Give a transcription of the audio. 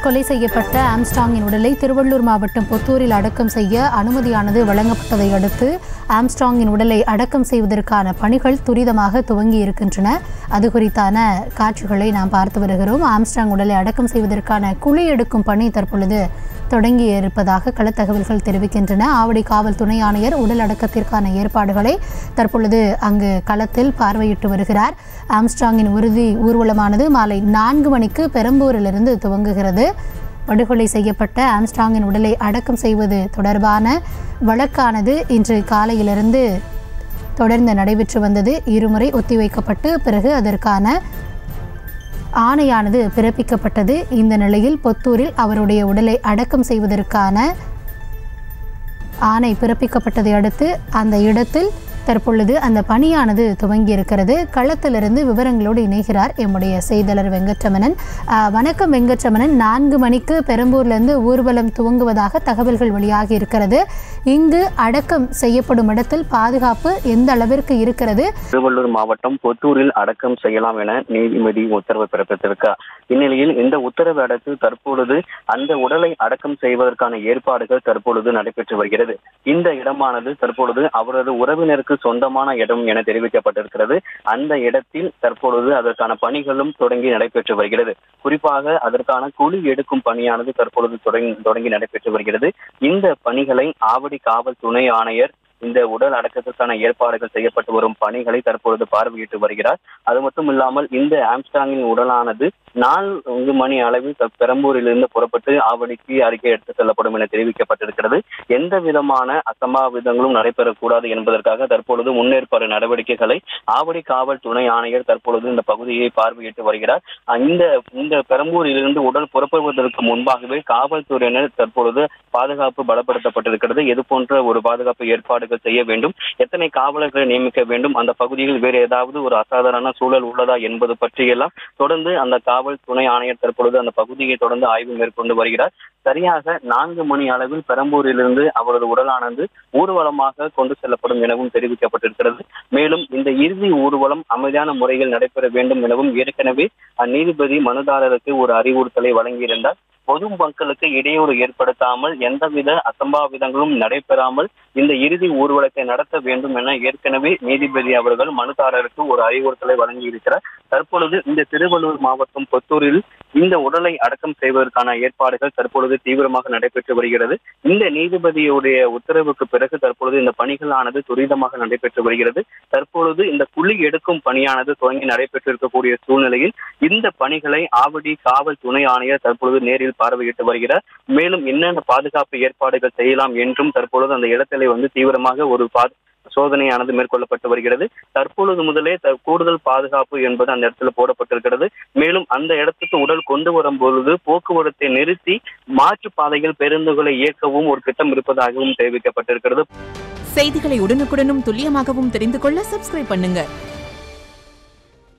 கொலை செய்யப்பட்ட ஆம்ஸ்டாங்கின் உடலை திருவள்ளூர் மாவட்டம் புத்தூரில் அடக்கம் செய்ய அனுமதியானது வழங்கப்பட்டதை அடுத்து ஆம்ஸ்டாங்கின் உடலை அடக்கம் செய்வதற்கான பணிகள் துரிதமாக துவங்கி இருக்கின்றன அது குறித்தான காட்சிகளை நாம் பார்த்து வருகிறோம் ஆம்ஸ்டாங் உடலை அடக்கம் செய்வதற்கான குழி எடுக்கும் பணி தற்பொழுது தொடங்கி இருப்பதாக களத்தகவல்கள் தெரிவிக்கின்றன ஆவடி காவல் துணை ஆணையர் உடல் அடக்கத்திற்கான ஏற்பாடுகளை தற்பொழுது அங்கு களத்தில் பார்வையிட்டு வருகிறார் ஆம்ஸ்டாங்கின் உறுதி ஊர்வலமானது மாலை நான்கு மணிக்கு பெரம்பூரிலிருந்து துவங்குகிறது படுகொலை செய்யப்பட்ட ஆம்ஸ்டாங்கின் உடலை அடக்கம் செய்வது தொடர்பான வழக்கானது இன்று காலையிலிருந்து தொடர்ந்து நடைபெற்று வந்தது இருமுறை ஒத்திவைக்கப்பட்டு பிறகு அதற்கான ஆணையானது பிறப்பிக்கப்பட்டது இந்த நிலையில் பொத்தூரில் அவருடைய உடலை அடக்கம் செய்வதற்கான ஆணை பிறப்பிக்கப்பட்டதை அடுத்து அந்த இடத்தில் தற்பொழுது அந்த பணியானது துவங்கி இருக்கிறது களத்திலிருந்து விவரங்களோடு இணைகிறார் எம்முடைய செய்தலர் வெங்கட்ரமணன் ஆஹ், வணக்கம் வெங்கட்ரமணன் நான்கு மணிக்கு பெரம்பூர்லேருந்து ஊர்வலம் துவங்குவதாக தகவல்கள் வெளியாகி இருக்கிறது இங்கு அடக்கம் செய்யப்படும் இடத்தில் பாதுகாப்பு எந்த அளவிற்கு இருக்கிறது திருவள்ளூர் மாவட்டம் பொத்தூரில் அடக்கம் செய்யலாம் என நீதிபதி உத்தரவு பிறப்பித்திருக்கார் இந்நிலையில் இந்த உத்தரவை அடுத்து தற்பொழுது அந்த உடலை அடக்கம் செய்வதற்கான ஏற்பாடுகள் தற்பொழுது நடைபெற்று வருகிறது இந்த இடமானது தற்பொழுது அவரது உறவினருக்கு சொந்தமான இடம் என தெரிவிக்கப்பட்டிருக்கிறது அந்த இடத்தில் தற்பொழுது அதற்கான பணிகளும் தொடங்கி நடைபெற்று வருகிறது குறிப்பாக அதற்கான குழி எடுக்கும் பணியானது தற்பொழுது தொடங்கி தொடங்கி நடைபெற்று வருகிறது இந்த பணிகளை ஆவடி காவல் துணை ஆணையர் இந்த உடல் அடக்கத்திற்கான ஏற்பாடுகள் செய்யப்பட்டு வரும் பணிகளை தற்பொழுது பார்வையிட்டு வருகிறார் அது மட்டும் இல்லாமல் இந்த ஆம்ஸ்டாங்கின் உடலானது நான்கு மணி அளவில் த- பெரம்பூரிலிருந்து புறப்பட்டு ஆவடிக்கு அருகே எடுத்து செல்லப்படும் என தெரிவிக்கப்பட்டிருக்கிறது எந்த விதமான அசம்பாவிதங்களும் நடைபெறக்கூடாது என்பதற்காக தற்பொழுது முன்னேற்பாடு நடவடிக்கைகளை ஆவடி காவல் துணை ஆணையர் தற்பொழுது இந்த பகுதியை பார்வையிட்டு வருகிறார் அஹ் இந்த இந்த பெரம்பூரிலிருந்து உடல் புறப்படுவதற்கு முன்பாகவே காவல்துறையினர் தற்பொழுது பாதுகாப்பு பலப்படுத்தப்பட்டிருக்கிறது இது போன்ற ஒரு பாதுகாப்பு ஏற்பாடுகள் செய்ய வேண்டும் எத்தனை காவலர்களை நியமிக்க வேண்டும் அந்த பகுதியில் வேறு ஏதாவது ஒரு அசாதாரண சூழல் உள்ளதா என்பது பற்றியெல்லாம் தொடர்ந்து அந்த காவல் துணை ஆணையர் தற்பொழுது அந்த பகுதியை தொடர்ந்து ஆய்வு மேற்கொண்டு வருகிறார் சரியாக நான்கு மணி அளவில் பெரம்பூரிலிருந்து அவரது உடலானது ஊர்வலமாக கொண்டு செல்லப்படும் எனவும் தெரிவிக்கப்பட்டிருக்கிறது மேலும் இந்த இறுதி ஊர்வலம் அமைதியான முறையில் நடைபெற வேண்டும் எனவும் ஏற்கனவே அந்நீதிபதி மனுதாரருக்கு ஒரு அறிவுறுத்தலை வழங்கியிருந்தார் பொது மக்களுக்கு இடையூறு ஏற்படுத்தாமல் எந்தவித அசம்பாவிதங்களும் நடைபெறாமல் இந்த இறுதி ஊர்வலத்தை நடத்த வேண்டும் என ஏற்கனவே நீதிபதி அவர்கள் மனுதாரருக்கு ஒரு அறிவுறுத்தலை வழங்கியிருக்கிறார் தற்பொழுது இந்த திருவள்ளூர் மாவட்டம் பொத்தூரில் இந்த உடலை அடக்கம் செய்வதற்கான ஏற்பாடுகள் தற்பொழுது தீவிரமாக நடைபெற்று வருகிறது இந்த நீதிபதியுடைய உத்தரவுக்கு பிறகு தற்பொழுது இந்த பணிகளானது துரிதமாக நடைபெற்று வருகிறது தற்பொழுது இந்த குழி எடுக்கும் பணியானது துவங்கி நடைபெற்றிருக்கக்கூடிய சூழ்நிலையில் இந்த பணிகளை ஆவடி காவல் துணை ஆணையர் தற்பொழுது நேரில் பார்வையிட்டு வருகிறார் மேலும் என்னென்ன பாதுகாப்பு ஏற்பாடுகள் செய்யலாம் என்றும் தற்பொழுது அந்த இடத்திலே வந்து தீவிரமாக ஒரு பா சோதனையானது மேற்கொள்ளப்பட்டு வருகிறது தற்பொழுது முதலே த- கூடுதல் பாதுகாப்பு என்பது அந்த இடத்துல போடப்பட்டிருக்கிறது மேலும் அந்த இடத்துக்கு உடல் கொண்டு வரும் பொழுது போக்குவரத்தை நிறுத்தி மாற்று பாதையில் பேருந்துகளை இயக்கவும் ஒரு திட்டம் இருப்பதாகவும் தெரிவிக்கப்பட்டிருக்கிறது செய்திகளை உடனுக்குடனும் துல்லியமாகவும் தெரிந்து கொள்ள சப்ஸ்கிரைப் பண்ணுங்க